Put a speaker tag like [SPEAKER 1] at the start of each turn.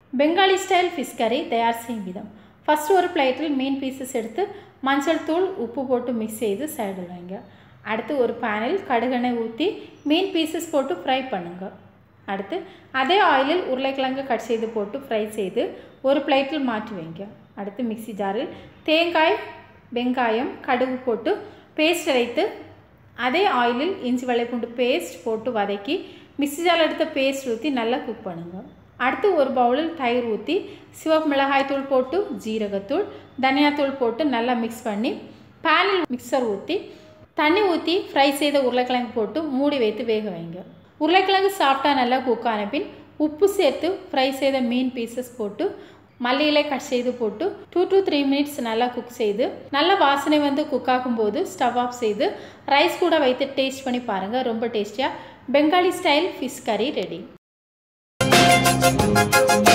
[SPEAKER 1] Bengali style fish கறி தயார் செய்யும் விதம் ஃபஸ்ட்டு ஒரு பிளேட்டில் மீன் பீசஸ் எடுத்து மஞ்சள் தூள் உப்பு போட்டு மிக்ஸ் செய்து சைடில் வைங்க அடுத்து ஒரு பேனில் கடுகெண்ணெய் ஊற்றி மீன் பீசஸ் போட்டு ஃப்ரை பண்ணுங்க அடுத்து அதே ஆயிலில் உருளைக்கிழங்கு கட் செய்து போட்டு ஃப்ரை செய்து ஒரு பிளேட்டில் மாற்றி வைங்க அடுத்து மிக்ஸி ஜாரில் தேங்காய் வெங்காயம் கடுகு போட்டு பேஸ்ட் அரைத்து அதே ஆயிலில் இஞ்சி வெள்ளைப்பூண்டு பேஸ்ட் போட்டு வதக்கி மிக்ஸி ஜாரில் எடுத்த பேஸ்ட் ஊற்றி நல்லா குக் பண்ணுங்கள் அடுத்து ஒரு பவுலில் தயிர் ஊற்றி சிவப்பு மிளகாய் தூள் போட்டு ஜீரகத்தூள் தனியாத்தூள் போட்டு நல்லா மிக்ஸ் பண்ணி பேனில் மிக்சர் ஊற்றி தண்ணி ஊற்றி ஃப்ரை செய்த உருளைக்கிழங்கு போட்டு மூடி வைத்து வேக வைங்க உருளைக்கிழங்கு சாப்பிட்டா நல்லா குக் ஆன பின் உப்பு சேர்த்து ஃப்ரை செய்த மீன் பீசஸ் போட்டு மல்லியிலை கட் செய்து போட்டு டூ டு த்ரீ மினிட்ஸ் நல்லா குக் செய்து நல்ல வாசனை வந்து குக் ஆகும்போது ஸ்டவ் ஆஃப் செய்து ரைஸ் கூட வைத்து டேஸ்ட் பண்ணி பாருங்கள் ரொம்ப டேஸ்டியாக பெங்காலி ஸ்டைல் ஃபிஷ் கறி ரெடி